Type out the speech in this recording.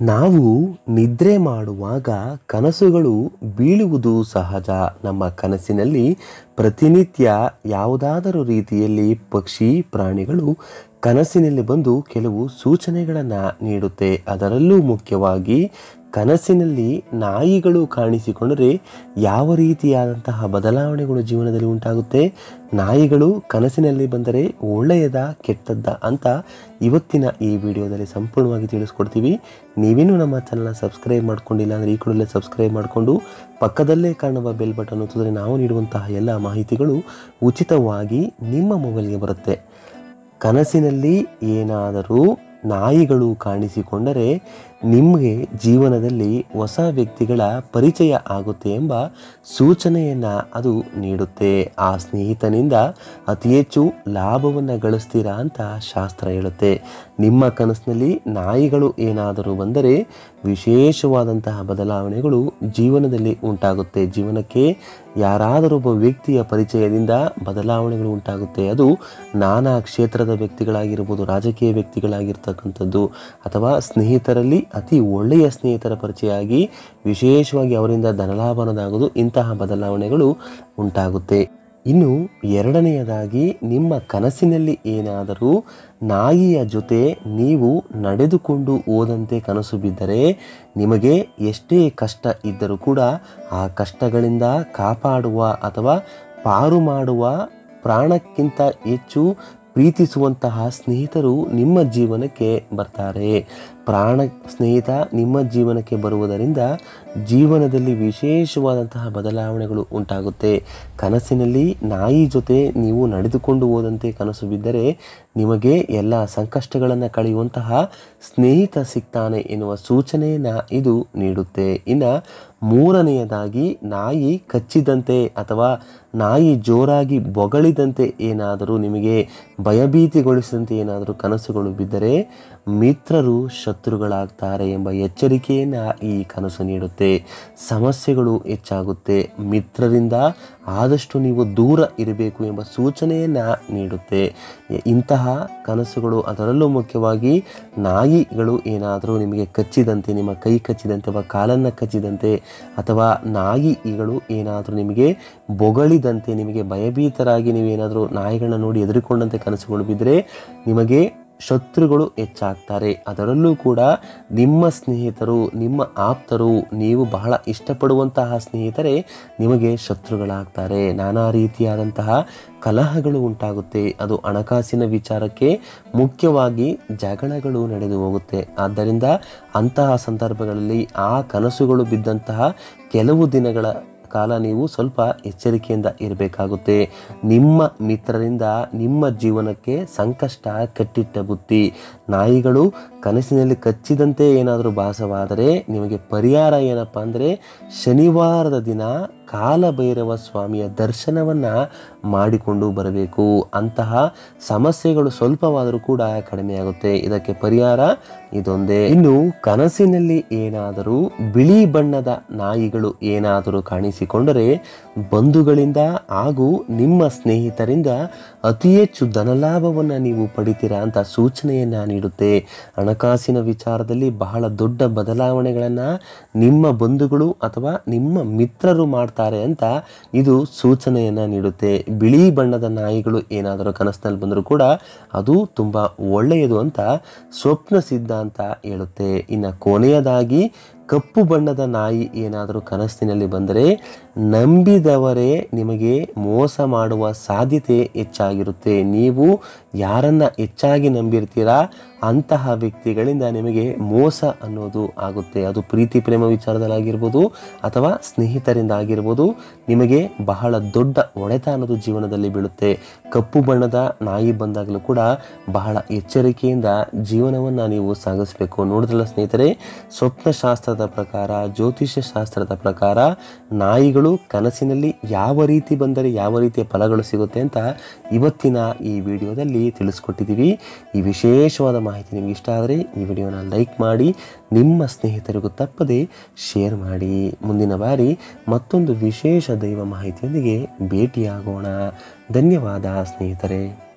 ನಾವು ನಿದ್ರೆ ಮಾಡುವಾಗ ಕನಸುಗಳು ಬೀಳುವುದು ಸಹಜ ನಮ್ಮ ಕನಸಿನಲ್ಲಿ ಪ್ರತಿನಿತ್ಯ ಯಾವುದಾದರೂ ರೀತಿಯಲ್ಲಿ ಪಕ್ಷಿ ಪ್ರಾಣಿಗಳು ಕನಸಿನಲ್ಲಿ ಬಂದು ಕೆಲವು ಸೂಚನೆಗಳನ್ನು ನೀಡುತ್ತೆ ಅದರಲ್ಲೂ ಮುಖ್ಯವಾಗಿ ಕನಸಿನಲ್ಲಿ ನಾಯಿಗಳು ಕಾಣಿಸಿಕೊಂಡರೆ ಯಾವ ರೀತಿಯಾದಂತಹ ಬದಲಾವಣೆಗಳು ಜೀವನದಲ್ಲಿ ಉಂಟಾಗುತ್ತೆ ನಾಯಿಗಳು ಕನಸಿನಲ್ಲಿ ಬಂದರೆ ಒಳ್ಳೆಯದ ಕೆಟ್ಟದ್ದ ಅಂತ ಇವತ್ತಿನ ಈ ವಿಡಿಯೋದಲ್ಲಿ ಸಂಪೂರ್ಣವಾಗಿ ತಿಳಿಸ್ಕೊಡ್ತೀವಿ ನೀವೇನು ನಮ್ಮ ಚಾನಲ್ನ ಸಬ್ಸ್ಕ್ರೈಬ್ ಮಾಡ್ಕೊಂಡಿಲ್ಲ ಅಂದರೆ ಈ ಕೂಡಲೇ ಸಬ್ಸ್ಕ್ರೈಬ್ ಮಾಡಿಕೊಂಡು ಪಕ್ಕದಲ್ಲೇ ಕಾಣುವ ಬೆಲ್ ಬಟನ್ ಒತ್ತಿದರೆ ನಾವು ನೀಡುವಂತಹ ಎಲ್ಲ ಮಾಹಿತಿಗಳು ಉಚಿತವಾಗಿ ನಿಮ್ಮ ಮೊಬೈಲ್ಗೆ ಬರುತ್ತೆ ಕನಸಿನಲ್ಲಿ ಏನಾದರೂ ನಾಯಿಗಳು ಕಾಣಿಸಿಕೊಂಡರೆ ನಿಮಗೆ ಜೀವನದಲ್ಲಿ ಹೊಸ ವ್ಯಕ್ತಿಗಳ ಪರಿಚಯ ಆಗುತ್ತೆ ಎಂಬ ಸೂಚನೆಯನ್ನು ಅದು ನೀಡುತ್ತೆ ಆ ಸ್ನೇಹಿತನಿಂದ ಅತಿ ಹೆಚ್ಚು ಲಾಭವನ್ನು ಗಳಿಸ್ತೀರಾ ಅಂತ ಶಾಸ್ತ್ರ ಹೇಳುತ್ತೆ ನಿಮ್ಮ ಕನಸಿನಲ್ಲಿ ನಾಯಿಗಳು ಏನಾದರೂ ಬಂದರೆ ವಿಶೇಷವಾದಂತಹ ಬದಲಾವಣೆಗಳು ಜೀವನದಲ್ಲಿ ಉಂಟಾಗುತ್ತೆ ಜೀವನಕ್ಕೆ ಯಾರಾದರೂ ಒಬ್ಬ ವ್ಯಕ್ತಿಯ ಪರಿಚಯದಿಂದ ಬದಲಾವಣೆಗಳು ಉಂಟಾಗುತ್ತೆ ಅದು ನಾನಾ ಕ್ಷೇತ್ರದ ವ್ಯಕ್ತಿಗಳಾಗಿರ್ಬೋದು ರಾಜಕೀಯ ವ್ಯಕ್ತಿಗಳಾಗಿರ್ತಕ್ಕಂಥದ್ದು ಅಥವಾ ಸ್ನೇಹಿತರಲ್ಲಿ ಅತಿ ಒಳ್ಳೆಯ ಸ್ನೇಹಿತರ ಪರಿಚಯ ಆಗಿ ವಿಶೇಷವಾಗಿ ಅವರಿಂದ ಧನಲಾಭ ಅನ್ನೋದಾಗೋದು ಇಂತಹ ಬದಲಾವಣೆಗಳು ಉಂಟಾಗುತ್ತೆ ಇನ್ನು ಎರಡನೆಯದಾಗಿ ನಿಮ್ಮ ಕನಸಿನಲ್ಲಿ ಏನಾದರೂ ನಾಯಿಯ ಜೊತೆ ನೀವು ನಡೆದುಕೊಂಡು ಹೋದಂತೆ ಕನಸು ಬಿದ್ದರೆ ನಿಮಗೆ ಎಷ್ಟೇ ಕಷ್ಟ ಇದ್ದರೂ ಕೂಡ ಆ ಕಷ್ಟಗಳಿಂದ ಕಾಪಾಡುವ ಅಥವಾ ಪಾರು ಮಾಡುವ ಪ್ರಾಣಕ್ಕಿಂತ ಹೆಚ್ಚು ಪ್ರೀತಿಸುವಂತಹ ಸ್ನೇಹಿತರು ನಿಮ್ಮ ಜೀವನಕ್ಕೆ ಬರ್ತಾರೆ ಪ್ರಾಣ ಸ್ನೇಹಿತ ನಿಮ್ಮ ಜೀವನಕ್ಕೆ ಬರುವುದರಿಂದ ಜೀವನದಲ್ಲಿ ವಿಶೇಷವಾದಂತಹ ಬದಲಾವಣೆಗಳು ಉಂಟಾಗುತ್ತೆ ಕನಸಿನಲ್ಲಿ ನಾಯಿ ಜೊತೆ ನೀವು ನಡೆದುಕೊಂಡು ಹೋದಂತೆ ಕನಸು ಬಿದ್ದರೆ ನಿಮಗೆ ಎಲ್ಲ ಸಂಕಷ್ಟಗಳನ್ನು ಕಳೆಯುವಂತಹ ಸ್ನೇಹಿತ ಸಿಗ್ತಾನೆ ಎನ್ನುವ ಸೂಚನೆಯನ್ನು ಇದು ನೀಡುತ್ತೆ ಇನ್ನು ಮೂರನೆಯದಾಗಿ ನಾಯಿ ಕಚ್ಚಿದಂತೆ ಅಥವಾ ನಾಯಿ ಜೋರಾಗಿ ಬೊಗಳಿದಂತೆ ಏನಾದರೂ ನಿಮಗೆ ಭಯಭೀತಿಗೊಳಿಸಿದಂತೆ ಏನಾದರೂ ಕನಸುಗಳು ಬಿದ್ದರೆ ಮಿತ್ರರು ಶತ್ರುಗಳಾಗ್ತಾರೆ ಎಂಬ ಎಚ್ಚರಿಕೆಯನ್ನು ಈ ಕನಸು ನೀಡುತ್ತೆ ಸಮಸ್ಯೆಗಳು ಹೆಚ್ಚಾಗುತ್ತೆ ಮಿತ್ರರಿಂದ ಆದಷ್ಟು ನೀವು ದೂರ ಇರಬೇಕು ಎಂಬ ಸೂಚನೆಯನ್ನು ನೀಡುತ್ತೆ ಇಂತಹ ಕನಸುಗಳು ಅದರಲ್ಲೂ ಮುಖ್ಯವಾಗಿ ನಾಯಿಗಳು ಏನಾದರೂ ನಿಮಗೆ ಕಚ್ಚಿದಂತೆ ನಿಮ್ಮ ಕೈ ಕಚ್ಚಿದಂತೆ ಅಥವಾ ಕಾಲನ್ನು ಕಚ್ಚಿದಂತೆ ಅಥವಾ ನಾಯಿಗಳು ಏನಾದರೂ ನಿಮಗೆ ಬೊಗಳಿದಂತೆ ನಿಮಗೆ ಭಯಭೀತರಾಗಿ ನೀವೇನಾದರೂ ನಾಯಿಗಳನ್ನ ನೋಡಿ ಎದುರುಕೊಂಡಂತೆ ಕನಸುಗಳು ಬಿದ್ದರೆ ನಿಮಗೆ ಶತ್ರುಗಳು ಹೆಚ್ಚಾಗ್ತಾರೆ ಅದರಲ್ಲೂ ಕೂಡ ನಿಮ್ಮ ಸ್ನೇಹಿತರು ನಿಮ್ಮ ಆಪ್ತರು ನೀವು ಬಹಳ ಇಷ್ಟಪಡುವಂತಹ ಸ್ನೇಹಿತರೆ ನಿಮಗೆ ಶತ್ರುಗಳಾಗ್ತಾರೆ ನಾನಾ ರೀತಿಯಾದಂತಹ ಕಲಹಗಳು ಉಂಟಾಗುತ್ತೆ ಅದು ಹಣಕಾಸಿನ ವಿಚಾರಕ್ಕೆ ಮುಖ್ಯವಾಗಿ ಜಗಳಗಳು ನಡೆದು ಹೋಗುತ್ತೆ ಆದ್ದರಿಂದ ಅಂತಹ ಸಂದರ್ಭಗಳಲ್ಲಿ ಆ ಕನಸುಗಳು ಬಿದ್ದಂತಹ ಕೆಲವು ದಿನಗಳ ಕಾಲ ನೀವು ಸ್ವಲ್ಪ ಎಚ್ಚರಿಕೆಯಿಂದ ಇರಬೇಕಾಗುತ್ತೆ ನಿಮ್ಮ ಮಿತ್ರರಿಂದ ನಿಮ್ಮ ಜೀವನಕ್ಕೆ ಸಂಕಷ್ಟ ಕಟ್ಟಿಟ್ಟ ಬುತ್ತಿ ನಾಯಿಗಳು ಕನಸಿನಲ್ಲಿ ಕಚ್ಚಿದಂತೆ ಏನಾದರೂ ಭಾಸವಾದರೆ ನಿಮಗೆ ಪರಿಹಾರ ಏನಪ್ಪ ಅಂದರೆ ಶನಿವಾರದ ದಿನ ಕಾಲಭೈರವ ಸ್ವಾಮಿಯ ದರ್ಶನವನ್ನು ಮಾಡಿಕೊಂಡು ಬರಬೇಕು ಅಂತಹ ಸಮಸ್ಯೆಗಳು ಸ್ವಲ್ಪವಾದರೂ ಕೂಡ ಕಡಿಮೆಯಾಗುತ್ತೆ ಇದಕ್ಕೆ ಪರಿಹಾರ ಇದೊಂದೇ ಇನ್ನು ಕನಸಿನಲ್ಲಿ ಏನಾದರೂ ಬಿಳಿ ಬಣ್ಣದ ನಾಯಿಗಳು ಏನಾದರೂ ಕಾಣಿಸಿಕೊಂಡರೆ ಬಂಧುಗಳಿಂದ ಹಾಗೂ ನಿಮ್ಮ ಸ್ನೇಹಿತರಿಂದ ಅತಿ ಹೆಚ್ಚು ಧನಲಾಭವನ್ನು ನೀವು ಪಡಿತೀರಾ ಅಂತ ಸೂಚನೆಯನ್ನು ನೀಡುತ್ತೆ ಹಣಕಾಸಿನ ವಿಚಾರದಲ್ಲಿ ಬಹಳ ದೊಡ್ಡ ಬದಲಾವಣೆಗಳನ್ನು ನಿಮ್ಮ ಬಂಧುಗಳು ಅಥವಾ ನಿಮ್ಮ ಮಿತ್ರರು ಮಾಡ್ತಾರೆ ಅಂತ ಇದು ಸೂಚನೆಯನ್ನು ನೀಡುತ್ತೆ ಬಿಳಿ ಬಣ್ಣದ ನಾಯಿಗಳು ಏನಾದರೂ ಕನಸಿನಲ್ಲಿ ಬಂದರೂ ಕೂಡ ಅದು ತುಂಬ ಒಳ್ಳೆಯದು ಅಂತ ಸ್ವಪ್ನ ಸಿದ್ಧಾಂತ ಹೇಳುತ್ತೆ ಇನ್ನು ಕೊನೆಯದಾಗಿ ಕಪ್ಪು ಬಣ್ಣದ ನಾಯಿ ಏನಾದರೂ ಕನಸಿನಲ್ಲಿ ಬಂದರೆ ನಂಬಿದವರೇ ನಿಮಗೆ ಮೋಸ ಮಾಡುವ ಸಾಧ್ಯತೆ ಹೆಚ್ಚಾಗಿರುತ್ತೆ ನೀವು ಯಾರನ್ನ ಹೆಚ್ಚಾಗಿ ನಂಬಿರ್ತೀರಾ ಅಂತಹ ವ್ಯಕ್ತಿಗಳಿಂದ ನಿಮಗೆ ಮೋಸ ಅನ್ನೋದು ಆಗುತ್ತೆ ಅದು ಪ್ರೀತಿ ಪ್ರೇಮ ವಿಚಾರದಲ್ಲಾಗಿರ್ಬೋದು ಅಥವಾ ಸ್ನೇಹಿತರಿಂದ ಆಗಿರ್ಬೋದು ನಿಮಗೆ ಬಹಳ ದೊಡ್ಡ ಹೊಡೆತ ಅನ್ನೋದು ಜೀವನದಲ್ಲಿ ಬೀಳುತ್ತೆ ಕಪ್ಪು ಬಣ್ಣದ ನಾಯಿ ಬಂದಾಗಲೂ ಕೂಡ ಬಹಳ ಎಚ್ಚರಿಕೆಯಿಂದ ಜೀವನವನ್ನು ನೀವು ಸಾಗಿಸಬೇಕು ನೋಡಿದ್ರಲ್ಲ ಸ್ನೇಹಿತರೆ ಸ್ವಪ್ನಶಾಸ್ತ್ರದ ಪ್ರಕಾರ ಜ್ಯೋತಿಷ್ಯ ಶಾಸ್ತ್ರದ ಪ್ರಕಾರ ನಾಯಿಗಳು ಕನಸಿನಲ್ಲಿ ಯಾವ ರೀತಿ ಬಂದರೆ ಯಾವ ರೀತಿಯ ಫಲಗಳು ಸಿಗುತ್ತೆ ಅಂತ ಇವತ್ತಿನ ಈ ವಿಡಿಯೋದಲ್ಲಿ ತಿಳಿಸ್ಕೊಟ್ಟಿದ್ದೀವಿ ಈ ವಿಶೇಷವಾದ ಮಾಹಿತಿ ನಿಮ್ಗೆ ಇಷ್ಟ ಆದರೆ ಈ ವಿಡಿಯೋನ ಲೈಕ್ ಮಾಡಿ ನಿಮ್ಮ ಸ್ನೇಹಿತರಿಗೂ ತಪ್ಪದೆ ಶೇರ್ ಮಾಡಿ ಮುಂದಿನ ಬಾರಿ ಮತ್ತೊಂದು ವಿಶೇಷ ದೈವ ಮಾಹಿತಿಯೊಂದಿಗೆ ಭೇಟಿಯಾಗೋಣ ಧನ್ಯವಾದ ಸ್ನೇಹಿತರೆ